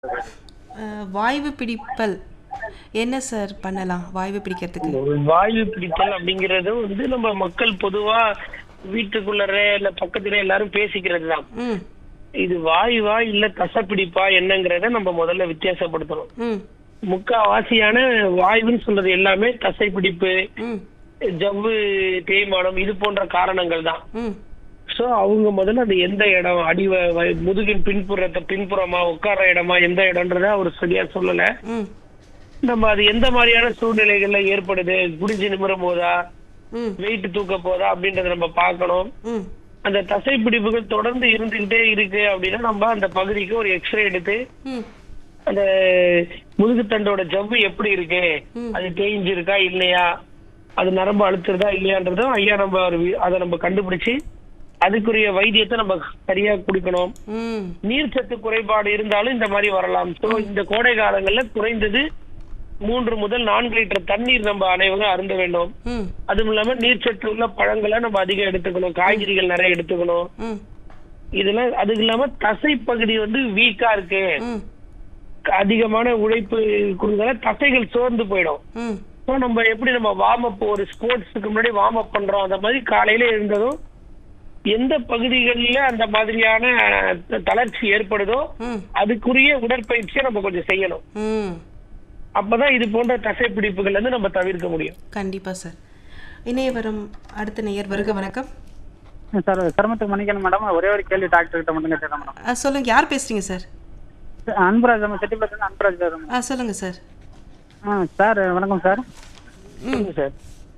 அஹ், வாய்வு பிடிப்பல் என்ன சார் பண்ணலாம் வாய்வு பிடிக்கிறதுக்கு ஒரு வாயு பிடித்தல் அப்படிங்கறது வந்து நம்ம மக்கள் பொதுவா வீட்டுக்குள்ளரே இல்ல பக்கத்துல எல்லாரும் பேசிக்கிறது தான் ம் இது வாயுவா இல்ல தசப்பிடிப்பா என்னங்கறத நம்ம முதல்ல வித்தியாசப்படுத்தணும் ம் முக்காவாசியான வாயுன்னு சொல்றது எல்லாமே தசைப்பிடிப்பு ம் ஜவ்வு தேய்மானம் இது போன்ற காரணங்கள் தான் ம் சோ அவங்க முதல்ல அது எந்த இடம் அடி வ- வ- முதுகின் பின்புறத்தை பின்புறமா உட்கார்ற இடமா எந்த இடம்ன்றத அவர் சரியா சொல்லல ம் நம்ம அது எந்த மாதிரியான சூழ்நிலைகள்ல ஏற்படுது குடிஞ்சு நிமிரும் போதா ம் வெயிட் தூக்க போதா அப்படின்றத நம்ம பார்க்கணும் ம் அந்த தசை பிடிப்புகள் தொடர்ந்து இருந்துகிட்டே இருக்கு அப்படின்னா நம்ம அந்த பகுதிக்கு ஒரு எக்ஸ்ரே எடுத்து ம் அந்த முதுகுத்தண்டோட ஜவ்வு எப்படி இருக்கு ம். அது தேய்ஞ்சிருக்கா இல்லையா அது நரம்பு அழுத்துறதா இல்லையான்றதும் ஐயா நம்ம ஒரு வி- அதை நம்ம கண்டுபிடிச்சு அதுக்குரிய வைத்தியத்தை நம்ம சரியா கொடுக்கணும் ம் நீர்ச்சத்து குறைபாடு இருந்தாலும் இந்த மாதிரி வரலாம் சோ இந்த கோடை காலங்கள்ல குறைந்தது மூன்று முதல் நான்கு லிட்டர் தண்ணீர் நம்ம அனைவரும் அருந்த வேண்டும் ம் அதுவும் இல்லாம நீர்ச்சத்து உள்ள பழங்களை நம்ம அதிகம் எடுத்துக்கணும் காய்கறிகள் நிறைய எடுத்துக்கணும் ம் இதெல்லாம் அதுக்கு இல்லாம தசை பகுதி வந்து வீக்கா இருக்கு ம் அதிகமான உழைப்பு கொடுக்கல தசைகள் சோர்ந்து போயிடும் ம் ஸோ நம்ம எப்படி நம்ம வார்ம் அப் ஒரு ஸ்போர்ட்ஸுக்கு முன்னாடி வார்ம் அப் பண்றோம் அந்த மாதிரி காலையில எழுந்ததும் எந்த பகுதிகளில அந்த மாதிரியான த- தளர்ச்சி ஏற்படுதோ ம் அதுக்குரிய உடற்பயிற்சியை நம்ம கொஞ்சம் செய்யணும் ம் அப்பதான் இது போன்ற தசை பிடிப்புகள்ல இருந்து நம்ம தவிர்க்க முடியும் கண்டிப்பாக சார் இணைய வரும் அடுத்த நேயர் வருக வணக்கம் சார் சிரமத்துக்கு மன்னிக்கணும் மேடம் ஒரே ஒரு கேள்வி டாக்டர் கிட்ட மட்டும் கேட்டேன் மேடம் ஆ சொல்லுங்க யார் பேசுறீங்க சார் அன்பராஜ் நம்ம செட்டிப்பட்டில அன்பராஜ் பேசுறேன் ஆ சொல்லுங்க சார் ஆ சார் வணக்கம் சார் ம் சார்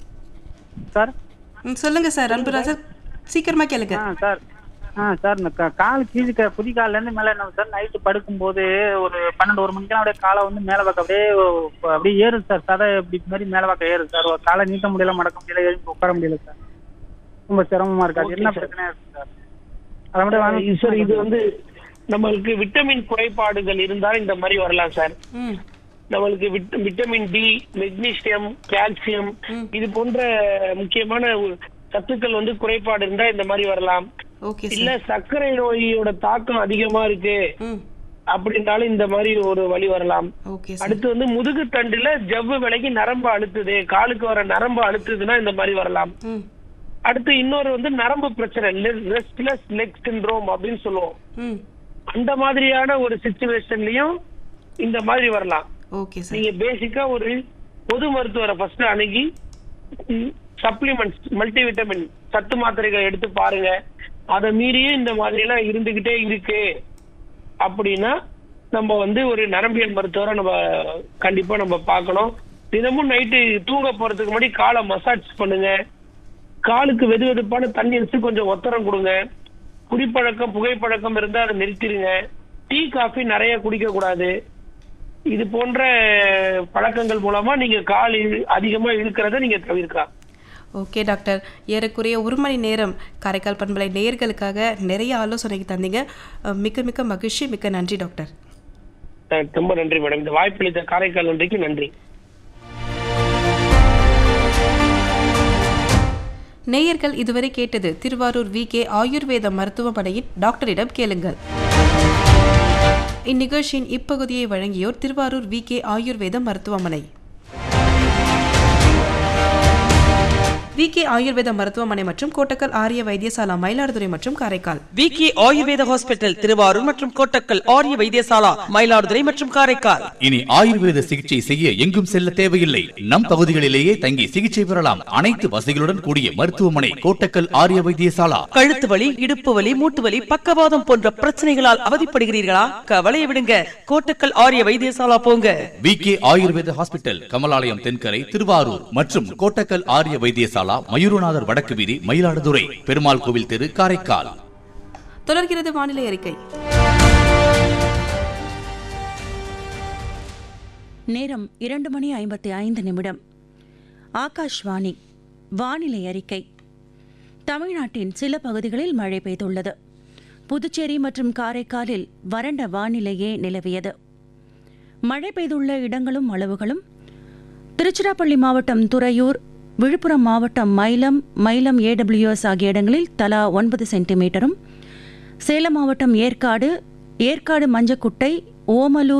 சார் ம் சொல்லுங்க சார் அன்புராஜர் சீக்கிரமா கேளுங்க ஆ சார் ஆ சார் இந்த கா- கால் கீழே க- குதி கால்ல இருந்து மேல என்ன சார் நைட்டு படுக்கும்போது ஒரு பன்னெண்டு ஒரு மணிக்கெல்லாம் அப்படியே காலை வந்து மேல பக்கம் அப்படியே ஓ- அப்படியே ஏறுது சார் சதை இப்படி மாதிரி மேல பக்கம் ஏறுது சார் ஒரு காலை நீட்ட முடியல மடக்க முடியல எழுந்து உட்கார முடியல சார் ரொம்ப சிரமமா இருக்கு அது Okay, என்ன sir. பிரச்சனையா இருக்கு சார் அதை மட்டும் வாங்க சார் இது வந்து நம்மளுக்கு விட்டமின் குறைபாடுகள் இருந்தால் இந்த மாதிரி வரலாம் சார் ம் நம்மளுக்கு விட்- விட்டமின் டி மெக்னீசியம் கால்சியம் ம். இது போன்ற முக்கியமான ஒரு சத்துக்கள் வந்து குறைபாடு இருந்தா இந்த மாதிரி வரலாம் ஓகே இல்ல சார் சர்க்கரை நோயோட தாக்கம் அதிகமா இருக்கு ம் அப்படின்னாலும் இந்த மாதிரி ஒரு வழி வரலாம் ஓகே சார் அடுத்து வந்து முதுகு தண்டுல ஜவ்வு விலகி நரம்பு அழுத்துது காலுக்கு வர நரம்பு அழுத்துதுன்னா இந்த மாதிரி வரலாம் ம் அடுத்து இன்னொரு வந்து நரம்பு பிரச்சனை ரெஸ்ட்லெஸ் லெக் சிண்ட்ரோம் அப்படின்னு சொல்லுவோம் ம் அந்த மாதிரியான ஒரு சுச்சுவேஷன்லயும் இந்த மாதிரி வரலாம் ஓகே சார் நீங்க பேசிக்கா ஒரு பொது மருத்துவரை ஃபர்ஸ்ட் அணுகி சப்ளிமெண்ட்ஸ் மல்டிவிட்டமின் சத்து மாத்திரைகள் எடுத்து பாருங்க அதை மீறியும் இந்த மாதிரி எல்லாம் இருந்துகிட்டே இருக்கு அப்படின்னா நம்ம வந்து ஒரு நரம்பியல் மருத்துவரை நம்ம கண்டிப்பா நம்ம பார்க்கணும் தினமும் நைட்டு தூங்க போறதுக்கு முன்னாடி காலை மசாஜ் பண்ணுங்க காலுக்கு வெது வெதுப்பான தண்ணி வச்சு கொஞ்சம் ஒத்தரம் கொடுங்க குடிப்பழக்கம் புகைப்பழக்கம் இருந்தா அதை நிறுத்திடுங்க டீ காஃபி நிறைய குடிக்க கூடாது இது போன்ற பழக்கங்கள் மூலமா நீங்க கால் இழு- அதிகமா இழுக்கிறத நீங்க தவிர்க்கலாம் ஓகே டாக்டர் ஏறக்குறைய ஒரு மணி நேரம் காரைக்கால் பண்பலை நேயர்களுக்காக நிறைய ஆலோசனைக்கு தந்தீங்க அஹ், மிக்க மிக்க மகிழ்ச்சி மிக்க நன்றி டாக்டர் அஹ் ரொம்ப நன்றி மேடம் இந்த வாய்ப்பளித்த காரைக்கால் நன்றிக்கு நன்றி நேயர்கள் இதுவரை கேட்டது திருவாரூர் வி கே ஆயுர்வேத மருத்துவமனையின் டாக்டரிடம் கேளுங்கள் இந்நிகழ்ச்சியின் இப்பகுதியை வழங்கியோர் திருவாரூர் வி கே ஆயுர்வேத மருத்துவமனை வி கே ஆயுர்வேத மருத்துவமனை மற்றும் கோட்டக்கல் ஆரிய வைத்தியசாலா மயிலாடுதுறை மற்றும் காரைக்கால் விக்கி ஆயுர்வேத ஹாஸ்பிட்டல் திருவாரூர் மற்றும் கோட்டக்கல் ஆரிய வைத்தியசாலா மயிலாடுதுறை மற்றும் காரைக்கால் இனி ஆயுர்வேத சிகிச்சை செய்ய எங்கும் செல்ல தேவையில்லை நம் பகுதிகளிலேயே தங்கி சிகிச்சை பெறலாம் அனைத்து வசதிகளுடன் கூடிய மருத்துவமனை கோட்டக்கல் ஆரிய வைத்தியசாலா கழுத்து வலி இடுப்பு வலி மூட்டு வலி பக்கவாதம் போன்ற பிரச்சனைகளால் அவதிப்படுகிறீர்களா கவலையை விடுங்க கோட்டக்கல் ஆரிய வைத்தியசாலா போங்க V K Ayurveda hospital Kamalalayam Thenkarai Thiruvarur மற்றும் கோட்டக்கல் ஆரிய வைத்தியசாலா மயூரநாதர் வடக்கு வீதி மயிலாடுதுறை பெருமாள் கோவில் தெரு காரைக்கால் தொடர்கிறது வானிலை அறிக்கை நேரம் இரண்டு மணி ஐம்பத்தி ஐந்து நிமிடம் ஆகாஷ்வாணி வானிலை அறிக்கை தமிழ்நாட்டின் சில பகுதிகளில் மழை பெய்துள்ளது புதுச்சேரி மற்றும் காரைக்காலில் வறண்ட வானிலையே நிலவியது மழை பெய்துள்ள இடங்களும் அளவுகளும் திருச்சிராப்பள்ளி மாவட்டம் துறையூர் விழுப்புரம் மாவட்டம் மயிலம் மயிலம் ஏடபிள்யூஎஸ் ஆகிய இடங்களில் தலா ஒன்பது சென்டிமீட்டரும் சேலம் மாவட்டம் ஏற்காடு ஏற்காடு மஞ்சக்குட்டை ஓமலூர்